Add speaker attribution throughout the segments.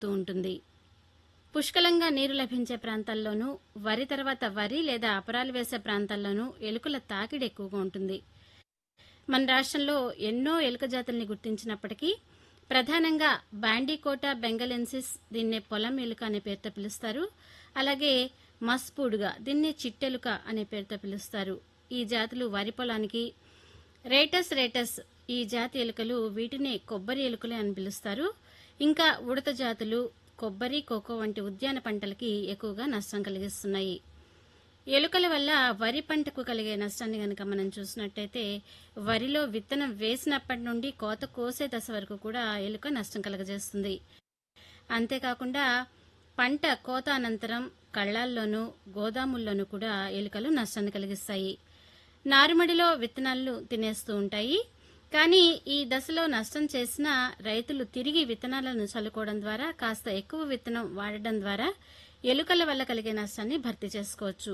Speaker 1: తూ ఉంటుంది పుష్కలంగా నీరు లభించే ప్రాంతాల్లోనూ వరి తర్వాత వరి లేదా అపరాలు వేసే ప్రాంతాల్లోనూ ఎలుకల తాకిడి ఎక్కువగా ఉంటుంది మన రాష్ట్రంలో ఎన్నో ఎలుక జాతుల్ని గుర్తించినప్పటికీ ప్రధానంగా బాండీకోట బెంగలెన్సిస్ దీన్నే పొలం ఎలుక అనే పేరుతో పిలుస్తారు అలాగే మస్పూడుగా దీన్ని చిట్టెలుక అనే పేరుతో పిలుస్తారు ఈ జాతులు వరి పొలానికి రేటస్ రేటస్ ఈ జాతి ఎలుకలు వీటిని కొబ్బరి ఎలుకలు అని పిలుస్తారు ఇంకా ఉడత జాతులు కొబ్బరి కోకో వంటి ఉద్యాన పంటలకి ఎక్కువగా నష్టం కలిగిస్తున్నాయి ఎలుకల వల్ల వరి పంటకు కలిగే నష్టాన్ని గనక మనం చూసినట్టయితే వరిలో విత్తనం వేసినప్పటి నుండి కోత కోసే దశ వరకు కూడా ఎలుక నష్టం కలగజేస్తుంది అంతేకాకుండా పంట కోత అనంతరం కళ్ళాల్లోనూ గోదాముల్లోనూ కూడా ఎలుకలు నష్టాన్ని కలిగిస్తాయి నారుమడిలో విత్తనాలు తినేస్తూ ఉంటాయి కానీ ఈ దశలో నష్టం చేసిన రైతులు తిరిగి విత్తనాలను చల్లుకోవడం ద్వారా కాస్త ఎక్కువ విత్తనం వాడడం ద్వారా ఎలుకల వల్ల కలిగే నష్టాన్ని భర్తీ చేసుకోవచ్చు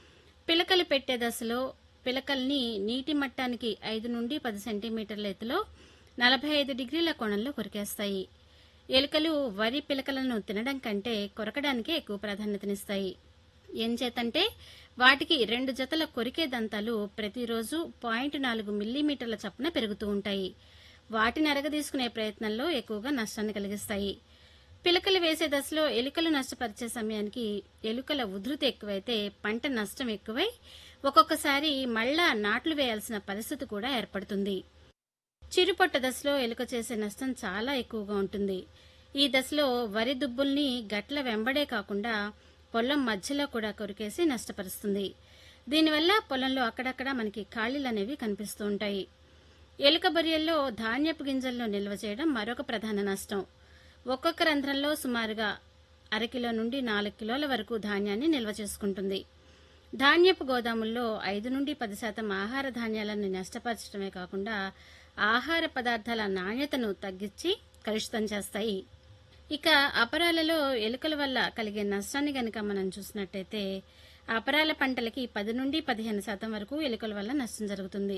Speaker 1: పిలకలు పెట్టే దశలో పిలకల్ని నీటి మట్టానికి ఐదు నుండి పది సెంటీమీటర్ల ఎత్తులో నలభై ఐదు డిగ్రీల కోణంలో కొరికేస్తాయి ఎలుకలు వరి పిలకలను తినడం కంటే కొరకడానికే ఎక్కువ ప్రాధాన్యతనిస్తాయి ఏం చేతంటే వాటికి రెండు జతల కొరికే దంతాలు ప్రతిరోజు పాయింట్ నాలుగు మిల్లీమీటర్ల చప్పున పెరుగుతూ ఉంటాయి వాటిని అరగదీసుకునే ప్రయత్నంలో ఎక్కువగా నష్టాన్ని కలిగిస్తాయి పిలకలు వేసే దశలో ఎలుకలు నష్టపరిచే సమయానికి ఎలుకల ఉధృతి ఎక్కువైతే పంట నష్టం ఎక్కువై ఒక్కొక్కసారి మళ్ళా నాట్లు వేయాల్సిన పరిస్థితి కూడా ఏర్పడుతుంది చిరుపొట్ట దశలో ఎలుక చేసే నష్టం చాలా ఎక్కువగా ఉంటుంది ఈ దశలో వరి దుబ్బుల్ని గట్ల వెంబడే కాకుండా పొలం మధ్యలో కూడా కొరికేసి నష్టపరుస్తుంది దీనివల్ల పొలంలో అక్కడక్కడ మనకి ఖాళీలు అనేవి కనిపిస్తూ ఉంటాయి ఎలుక బొరియల్లో ధాన్యపు గింజలను నిల్వ చేయడం మరొక ప్రధాన నష్టం ఒక్కొక్క రంధ్రంలో సుమారుగా అరకిలో నుండి నాలుగు కిలోల వరకు ధాన్యాన్ని నిల్వ చేసుకుంటుంది ధాన్యపు గోదాముల్లో ఐదు నుండి పది శాతం ఆహార ధాన్యాలను నష్టపరచడమే కాకుండా ఆహార పదార్థాల నాణ్యతను తగ్గించి కలుషితం చేస్తాయి ఇక అపరాలలో ఎలుకల వల్ల కలిగే నష్టాన్ని గనక మనం చూసినట్టయితే అపరాల పంటలకి పది నుండి పదిహేను శాతం వరకు ఎలుకల వల్ల నష్టం జరుగుతుంది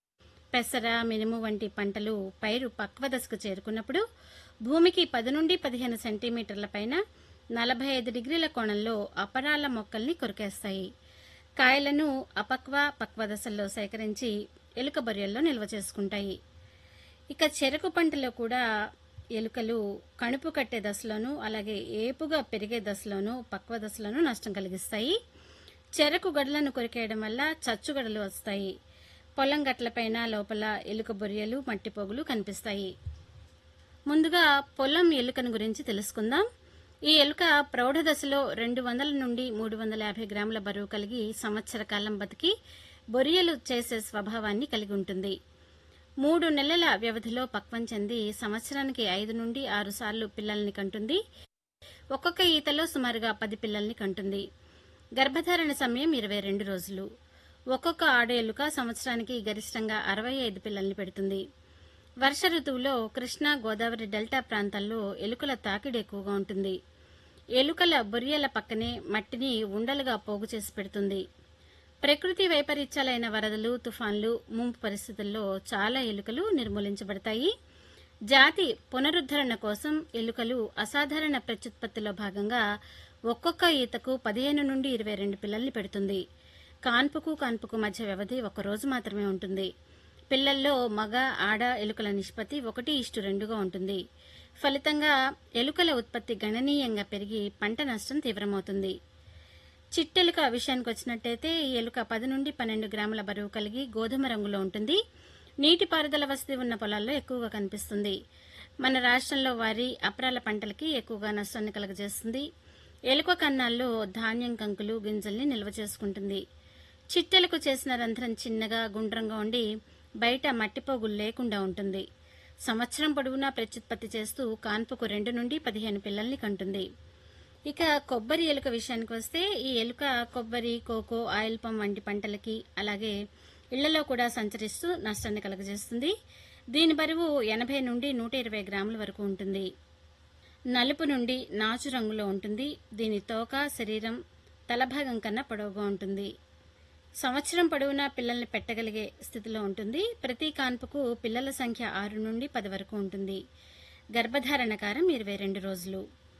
Speaker 1: పెసర మినుము వంటి పంటలు పైరు పక్వ దశకు చేరుకున్నప్పుడు భూమికి పది నుండి పదిహేను సెంటీమీటర్ల పైన నలభై ఐదు డిగ్రీల కోణంలో అపరాల మొక్కల్ని కొరికేస్తాయి కాయలను అపక్వ పక్వ దశల్లో సేకరించి ఎలుక బొరియల్లో నిల్వ చేసుకుంటాయి ఇక చెరకు పంటలో కూడా ఎలుకలు కణుపు కట్టే దశలోనూ అలాగే ఏపుగా పెరిగే దశలోనూ పక్వ దశలోనూ నష్టం కలిగిస్తాయి చెరకు గడలను కొరికేయడం వల్ల చచ్చుగడలు వస్తాయి పొలం గట్లపైన లోపల ఎలుక బొరియలు మట్టిపోగులు కనిపిస్తాయి ముందుగా పొలం ఎలుకను గురించి తెలుసుకుందాం ఈ ఎలుక ప్రౌఢ దశలో రెండు వందల నుండి మూడు వందల యాభై గ్రాముల బరువు కలిగి సంవత్సర కాలం బతికి బొరియలు చేసే స్వభావాన్ని కలిగి ఉంటుంది మూడు నెలల వ్యవధిలో పక్వం చెంది సంవత్సరానికి ఐదు నుండి ఆరు సార్లు పిల్లల్ని కంటుంది ఒక్కొక్క ఈతలో సుమారుగా పది పిల్లల్ని కంటుంది గర్భధారణ సమయం ఇరవై రెండు రోజులు ఒక్కొక్క ఆడ ఎలుక సంవత్సరానికి గరిష్టంగా అరవై ఐదు పిల్లల్ని పెడుతుంది వర్ష ఋతువులో కృష్ణా గోదావరి డెల్టా ప్రాంతాల్లో ఎలుకల తాకిడి ఎక్కువగా ఉంటుంది ఎలుకల బొరియల పక్కనే మట్టిని ఉండలుగా పోగు చేసి పెడుతుంది ప్రకృతి వైపరీత్యాలైన వరదలు తుఫాన్లు ముంపు పరిస్థితుల్లో చాలా ఎలుకలు నిర్మూలించబడతాయి జాతి పునరుద్ధరణ కోసం ఎలుకలు అసాధారణ ప్రత్యుత్పత్తిలో భాగంగా ఒక్కొక్క ఈతకు పదిహేను నుండి ఇరవై రెండు పిల్లల్ని పెడుతుంది కాన్పుకు కాన్పుకు మధ్య వ్యవధి ఒక రోజు మాత్రమే ఉంటుంది పిల్లల్లో మగ ఆడ ఎలుకల నిష్పత్తి ఒకటి ఇష్టు రెండుగా ఉంటుంది ఫలితంగా ఎలుకల ఉత్పత్తి గణనీయంగా పెరిగి పంట నష్టం తీవ్రమవుతుంది చిట్టెలుక విషయానికి వచ్చినట్టయితే ఈ ఎలుక పది నుండి పన్నెండు గ్రాముల బరువు కలిగి గోధుమ రంగులో ఉంటుంది నీటిపారుదల వసతి ఉన్న పొలాల్లో ఎక్కువగా కనిపిస్తుంది మన రాష్ట్రంలో వరి అపరాల పంటలకి ఎక్కువగా నష్టాన్ని కలగజేస్తుంది ఎలుక కన్నాల్లో ధాన్యం కంకులు గింజల్ని నిల్వ చేసుకుంటుంది చిట్టెలకు చేసిన రంధ్రం చిన్నగా గుండ్రంగా ఉండి బయట మట్టిపోగులు లేకుండా ఉంటుంది సంవత్సరం పొడవునా ప్రత్యుత్పత్తి చేస్తూ కాన్పుకు రెండు నుండి పదిహేను పిల్లల్ని కంటుంది ఇక కొబ్బరి ఎలుక విషయానికి వస్తే ఈ ఎలుక కొబ్బరి కోకో ఆయిల్ పమ్ వంటి పంటలకి అలాగే ఇళ్లలో కూడా సంచరిస్తూ నష్టాన్ని కలగజేస్తుంది దీని బరువు ఎనభై నుండి నూట ఇరవై గ్రాముల వరకు ఉంటుంది నలుపు నుండి నాచు రంగులో ఉంటుంది దీని తోక శరీరం తలభాగం కన్నా పొడవుగా ఉంటుంది సంవత్సరం పొడవునా పిల్లల్ని పెట్టగలిగే స్థితిలో ఉంటుంది ప్రతి కాన్పుకు పిల్లల సంఖ్య ఆరు నుండి పది వరకు ఉంటుంది గర్భధారణ కారం ఇరవై రెండు రోజులు